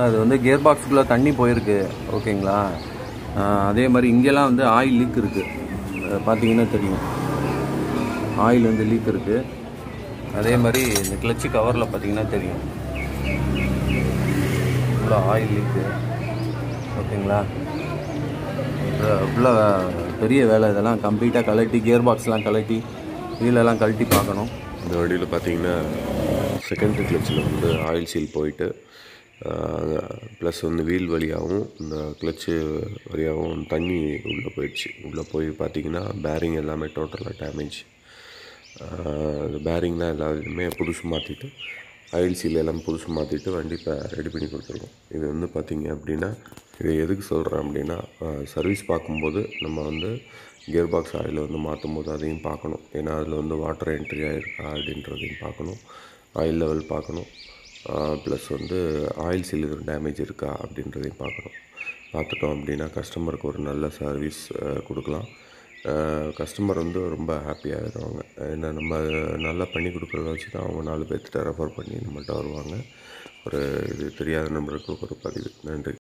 அது வந்து கியர் பாக்ஸுக்குள்ளே தண்ணி போயிருக்கு ஓகேங்களா ஆஹ் அதே மாதிரி இங்கெல்லாம் வந்து ஆயில் லீக் இருக்குது பார்த்தீங்கன்னா தெரியும் ஆயில் வந்து லீக் இருக்குது அதே மாதிரி இந்த கிளச்சு கவரில் பார்த்தீங்கன்னா தெரியும் இவ்வளோ ஆயில் லீக்கு ஓகேங்களா இவ்வளோ பெரிய வேலை இதெல்லாம் கம்ப்ளீட்டாக கழட்டி கியர் பாக்ஸ்லாம் கழட்டி வீலெல்லாம் கழட்டி பார்க்கணும் இந்த வண்டியில் பார்த்தீங்கன்னா செகண்டரி கிளச்சில் வந்து ஆயில் சீல் போயிட்டு ப்ளஸ் வந்து வீல் வழியாகவும் இந்த கிளச்சு வழியாகவும் தண்ணி உள்ளே போயிடுச்சு உள்ளே போய் பார்த்தீங்கன்னா பேரிங் எல்லாமே டோட்டலாக டேமேஜ் இந்த பேரிங்லாம் எல்லா இதுவுமே புதுசு மாற்றிட்டு ஆயில் சீல் எல்லாம் புதுசு மாற்றிட்டு வண்டி இப்போ ரெடி பண்ணி கொடுத்துருக்கோம் இது வந்து பார்த்தீங்க அப்படின்னா இது எதுக்கு சொல்கிறேன் அப்படின்னா சர்வீஸ் பார்க்கும்போது நம்ம வந்து கியர் பாக்ஸ் ஆயில் வந்து மாற்றும் போது அதையும் பார்க்கணும் ஏன்னா அதில் வந்து வாட்டர் என்ட்ரி ஆகிருக்கா அப்படின்றதையும் பார்க்கணும் ஆயில் லெவல் பார்க்கணும் ப்ளஸ் வந்து ஆயில் சீல் எதுவும் டேமேஜ் இருக்கா அப்படின்றதையும் பார்க்கணும் பார்த்துட்டோம் அப்படின்னா கஸ்டமருக்கு ஒரு நல்ல சர்வீஸ் கொடுக்கலாம் கஸ்டமர் வந்து ரொம்ப ஹாப்பியாகிடுவாங்க ஏன்னா நம்ம நல்லா பண்ணி கொடுக்குறத வச்சு தான் அவங்க நாலு பேர்த்திட்ட ரெஃபர் பண்ணி நம்மள்ட்ட வருவாங்க ஒரு இது தெரியாத நம்பருக்கு ஒரு பதிவு நன்றி